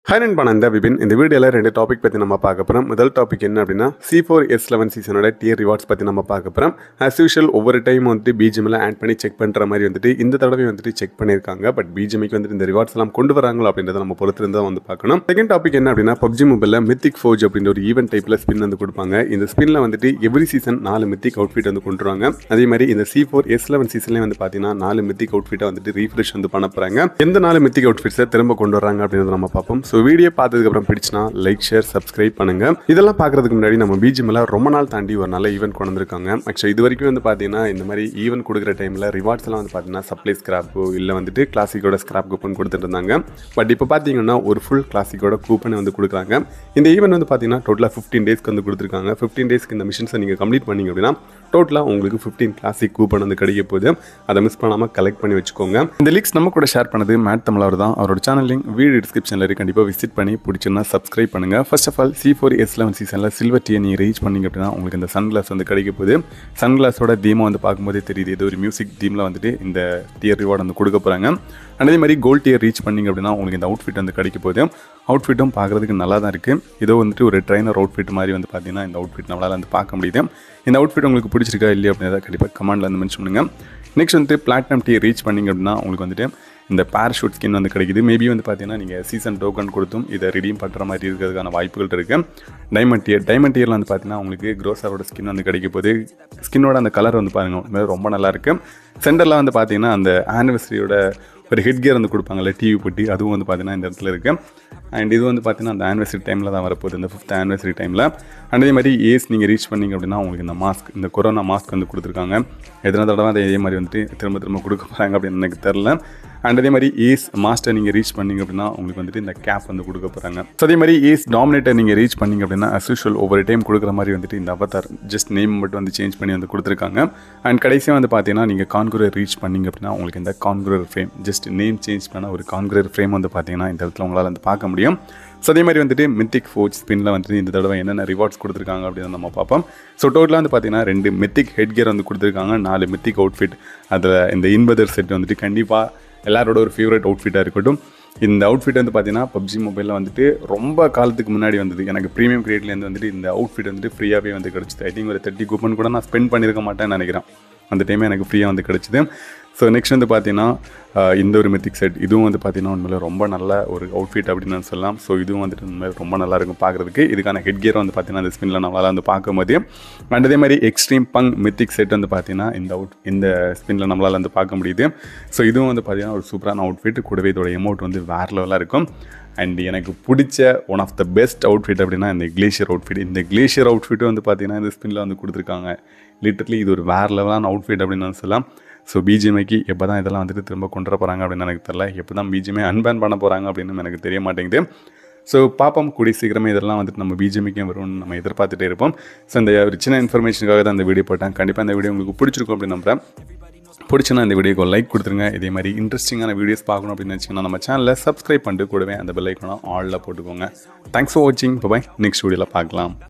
high நண்பா நான் இந்த விபின் இந்த வீடியோவில் ரெண்டு டாபிக் பற்றி நம்ம பார்க்க போகிறோம் முதல் டாபிக் என்ன அப்படின்னா சி ஃபோர் எஸ் லெவன் சீசனோட டியர் ரிவார்ட்ஸ் பற்றி நம்ம பார்க்க போகிறோம் ஆஸ் யூஷுவல் ஒவ்வொரு டைம் வந்துட்டு பிஜிஎம்ல ஆட் பண்ணி செக் பண்ணுற மாதிரி வந்துட்டு இந்த தடவை வந்துட்டு செக் பண்ணியிருக்காங்க பட் பிஜிஎம்க்கு வந்துட்டு இந்த ரிவார்ட்ஸ் எல்லாம் கொண்டு வராங்களோ அப்படின்றத நம்ம பொறுத்திருந்து தான் வந்து பார்க்கணும் செகண்ட் டாபிக் என்ன அப்படின்னா பப்ஜி மொபைலில் மித்திக் ஃபோஜ் அப்படின்ற ஒரு ஈவென்ட் டைப்பில் ஸ்பின் வந்து கொடுப்பாங்க இந்த ஸ்பின்ல வந்துட்டு எவ்ரி சீசன் நாலு மித்திக் அவுட்ஃபிட் வந்து கொண்டு வருவாங்க அதே மாதிரி இந்த சி ஃபோர் எஸ் லெவன் சீசன்லேயே வந்து பார்த்தீங்கன்னா நாலு மித்திக் அவுட்ஃபிட்டை வந்துட்டு ரீஃப்ரெஷ் வந்து பண்ண போகிறாங்க எந்த நாலு மித்திக் அவுட்ஃபிட்ஸை திரும்ப கொண்டு வராங்க அப்படின்றத நம்ம பார்ப்போம் ஸோ வீடியோ பார்த்ததுக்கப்புறம் பிடிச்சினா லைக் ஷேர் சப்ஸ்கிரைப் பண்ணுங்க இதெல்லாம் பார்க்கறதுக்கு முன்னாடி நம்ம பிஜிஎம்ல ரொம்ப நாள் தாண்டி ஒரு நல்ல ஈவெண்ட் கொண்டு வந்திருக்காங்க ஆக்சுவலி இது வரைக்கும் வந்து பார்த்தீங்கன்னா இந்த மாதிரி ஈவெண்ட் கொடுக்குற டைமில் ரிவார்ட்ஸ் எல்லாம் வந்து பார்த்தீங்கன்னா சப்ளை ஸ்கிராப்போ இல்லை வந்துட்டு கிளாசிக்கோட ஸ்கிராப் கூப்பன் கொடுத்துட்டு இருந்தாங்க பட் இப்போ பார்த்தீங்கன்னா ஒரு ஃபுல் கிளாசிக்கோட கூப்பன் வந்து கொடுக்குறாங்க இந்த ஈவெண்ட் வந்து பார்த்தீங்கன்னா டோட்டலாக ஃபிஃப்டீன் டேஸ்க்கு வந்து கொடுத்துருக்காங்க ஃபிஃப்டீன் டேஸ்க்கு இந்த மிஷன்ஸை நீங்கள் கம்ப்ளீட் பண்ணீங்க அப்படின்னா டோட்டலாக உங்களுக்கு ஃபிஃப்டீன் கிளாசிக் கூப்பன் வந்து கிடைக்க போகுது அதை மிஸ் பண்ணாமல் கலெக்ட் பண்ணி வச்சுக்கோங்க இந்த லிங்க்ஸ் நம்ம கூட ஷேர் பண்ணது மேட் தமிழ் அவர் தான் அவரோட சேனல் லிங்க் வீடியோ டிஸ்கிரிப்ஷனில் இருக்கு கண்டிப்பாக விசிட் பண்ணி பிடிச்சிருந்தா சப்ஸ்கிரைப் பண்ணுங்கள் first of all C four S eleven சீசனில் சில்வர் டீயை நீங்கள் ரீச் பண்ணீங்க அப்படின்னா உங்களுக்கு இந்த சன் கிளாஸ் வந்து கிடைக்க போகுது சன் கிளாஸோட தீமை வந்து பார்க்கும்போதே தெரியுது ஏதோ ஒரு மியூசிக் தீமில் வந்துட்டு இந்த டியர் ரிவார்டு வந்து கொடுக்க போகிறாங்க அதே மாதிரி கோல்ட் டியர் ரீச் பண்ணீங்க அப்படின்னா உங்களுக்கு இந்த அவுட்ஃபிட் வந்து கிடைக்க போகுது அவுட்ஃபிட்டும் பார்க்குறதுக்கு நல்லா தான் இருக்குது இதோ வந்துட்டு ஒரு ட்ரைனர் அவுட்ஃபிட் மாதிரி வந்து பார்த்தீங்கன்னா இந்த அவுட்ஃபிட் நம்மளால் வந்து பார்க்க முடியுது இந்த அவுட்ஃபிட் உங்களுக்கு பிடிச்சிருக்கா இல்லையா அப்படின்றத கண்டிப்பாக கமெண்ட்டில் வந்து மென்ஷன் பண்ணுங்கள் நெக்ஸ்ட் வந்துட்டு பிளாட்டினம் டீ ரீச் பண்ணீங்க அப்படின்னா உங்களுக்கு வந்துட்டு இந்த பேராஷூட் ஸ்கின் வந்து கிடைக்குது மேபி வந்து பார்த்தீங்கன்னா நீங்கள் சீசன் டோக்கன் கொடுத்தும் இதை ரிடீம் பண்ணுற மாதிரி இருக்கிறதுக்கான வாய்ப்புகள் இருக்குது டைமண்ட் டியர் டைமண்ட் டியரில் வந்து பார்த்தீங்கன்னா உங்களுக்கு க்ரோஸரோட ஸ்கின் வந்து கிடைக்க போகுது ஸ்கின்னோட அந்த கலர் வந்து பாருங்கள் உண்மையிலே ரொம்ப நல்லா இருக்குது சென்டரில் வந்து பார்த்தீங்கன்னா அந்த ஆனிவர்சரியோட ஒரு ஹெட் கியர் வந்து கொடுப்பாங்கல்ல டிவி பொட்டி அதுவும் வந்து பார்த்தீங்கன்னா இந்த இடத்துல இருக்குது அண்ட் இது வந்து பார்த்தீங்கன்னா அந்த ஆனிவர்சரி டைமில் தான் வரப்போகுது இந்த ஃபிஃப்த் ஆனிவர்சரி டைமில் அண்ட் அதே மாதிரி ஏஸ் நீங்கள் ரீச் பண்ணீங்க அப்படின்னா உங்களுக்கு இந்த மாஸ்க் இந்த கொரோனா மாஸ்க் வந்து கொடுத்துருக்காங்க எத்தனை தடவை அதை இதே மாதிரி வந்துட்டு திரும்ப திரும்ப கொடுக்க போகிறாங்க அப்படின்னு எனக்கு தெரில அண்ட் அதே மாதிரி ஏஸ் மாஸ்டர் நீங்கள் ரீச் பண்ணீங்க அப்படின்னா உங்களுக்கு வந்துட்டு இந்த கேப் வந்து கொடுக்க போகிறாங்க ஸோ அதே மாதிரி ஏஸ் டாமினேட்டர் நீங்கள் ரீச் பண்ணீங்க அப்படின்னா அஸ் யூஷுவல் ஒவ்வொரு டைம் கொடுக்குற மாதிரி வந்துட்டு இந்த அவதார் ஜஸ்ட் நேம் மட்டும் வந்து சேஞ்ச் பண்ணி வந்து கொடுத்துருக்காங்க அண்ட் கடைசியாக வந்து பார்த்தீங்கன்னா நீங்கள் கான்குரர் ரீச் பண்ணீங்க அப்படின்னா உங்களுக்கு இந்த conqueror frame just name change பண்ண ஒரு கான்குரர் ஃப்ரேம் வந்து பார்த்தீங்கன்னா இந்த இடத்துல உங்களால் வந்து பார்க்க முடியும் ஸோ அதே மாதிரி வந்துட்டு மித்திக் ஃபோர்ஸ் ஸ்பின்னில் வந்துட்டு இந்த தடவை என்னென்ன ரிவார்ட்ஸ் கொடுத்துருக்காங்க அப்படின்னு நம்ம பார்ப்போம் ஸோ டோட்டலாக வந்து பார்த்தீங்கன்னா ரெண்டு மித்திக் ஹெட் கியர் வந்து கொடுத்துருக்காங்க நாலு மித்திக் அவுட்ஃபிட் அதில் இந்த இன்பதர் செட் வந்துட்டு கண்டிப்பாக எல்லாரோட ஒரு ஃபேவரட் அவுட்ஃபிட்டாக இருக்கட்டும் இந்த அவுட்ஃபிட் வந்து பார்த்தீங்கன்னா பப்ஜி மொபைலில் வந்துட்டு ரொம்ப காலத்துக்கு முன்னாடி வந்தது எனக்கு ப்ரீமியம் கிரியேட்லேருந்து வந்துட்டு இந்த அவுட்ஃபிட் வந்துட்டு ஃப்ரீயாகவே வந்து கிடச்சிது ஐ திங்க் ஒரு தேர்ட்டி கூப்பன் கூட நான் ஸ்பெண்ட் பண்ணியிருக்க மாட்டேன்னு நினைக்கிறேன் அந்த டைமே எனக்கு ஃப்ரீயாக வந்து கிடச்சிது ஸோ நெக்ஸ்ட் வந்து பார்த்தீங்கன்னா இந்த ஒரு மெத்திக் செட் இதுவும் வந்து பார்த்தீங்கன்னா உண்மையில ரொம்ப நல்ல ஒரு அவுட்ஃபிட் அப்படின்னு நான் சொல்லலாம் ஸோ இதுவும் வந்துட்டு உண்மையில ரொம்ப நல்லா இருக்கும் பார்க்குறதுக்கு இதுக்கான ஹெட் கியர் வந்து பார்த்தீங்கன்னா அந்த ஸ்பின்னில் நம்மளால் வந்து பார்க்கும்போது அண்ட் அதே மாதிரி எக்ஸ்ட்ரீம் பங் மெத்திக் செட் வந்து பார்த்தீங்கன்னா இந்த அவுட் இந்த ஸ்பின்னில் நம்மளால் வந்து பார்க்க முடியுது ஸோ இதுவும் வந்து பார்த்தீங்கன்னா ஒரு சூப்பரான அவுட்ஃபிட் கூடவே இதோட எமௌண்ட் வந்து வேறு லெவலாக இருக்கும் அண்ட் எனக்கு பிடிச்ச one of the best outfit அப்படின்னா இந்த கிளேஷியர் அவுட்ஃபிட் இந்த கிளேஷியர் அவுட்ஃபிட்டும் வந்து பார்த்தீங்கன்னா இந்த ஸ்பின்னில் வந்து கொடுத்துருக்காங்க லிட்டர்லி இது ஒரு வேறு லெவலான அவுட்ஃபிட் அப்படின்னு நான் சொல்லலாம் ஸோ பிஜிஎம்ஐக்கு எப்போ தான் இதெல்லாம் வந்துட்டு திரும்ப கொண்டு வர போகிறாங்க அப்படின்னு எனக்கு தெரியல எப்போ தான் பிஜிஎம்ஐ அன்பேன் பண்ண போகிறாங்க அப்படின்னு எனக்கு தெரிய மாட்டேங்குது ஸோ பார்ப்போம் கூடிய சீக்கிரமே இதெல்லாம் வந்துட்டு நம்ம பிஜிஎம்ஐக்கும் வரும்னு நம்ம எதிர்பார்த்துட்டே இருப்போம் ஸோ இந்த ஒரு சின்ன இன்ஃபர்மேஷனுக்காக தான் இந்த வீடியோ போட்டேன் கண்டிப்பாக இந்த வீடியோ உங்களுக்கு பிடிச்சிருக்கும் அப்படின்னு நம்புறேன் பிடிச்சுன்னா இந்த வீடியோக்கு லைக் கொடுத்துருங்க இதே மாதிரி இன்ட்ரெஸ்டிங்கான வீடியோஸ் பார்க்கணும் அப்படின்னு நினச்சிங்கன்னா நம்ம சேனலில் சப்ஸ்கிரைப் பண்ணிட்டு கூடவே அந்த பெல் ஐக்கனும் ஆலில் போட்டுக்கோங்க தேங்க்ஸ் ஃபார் வாட்சிங் பாய் நெக்ஸ்ட் வீடியோவில் பார்க்கலாம்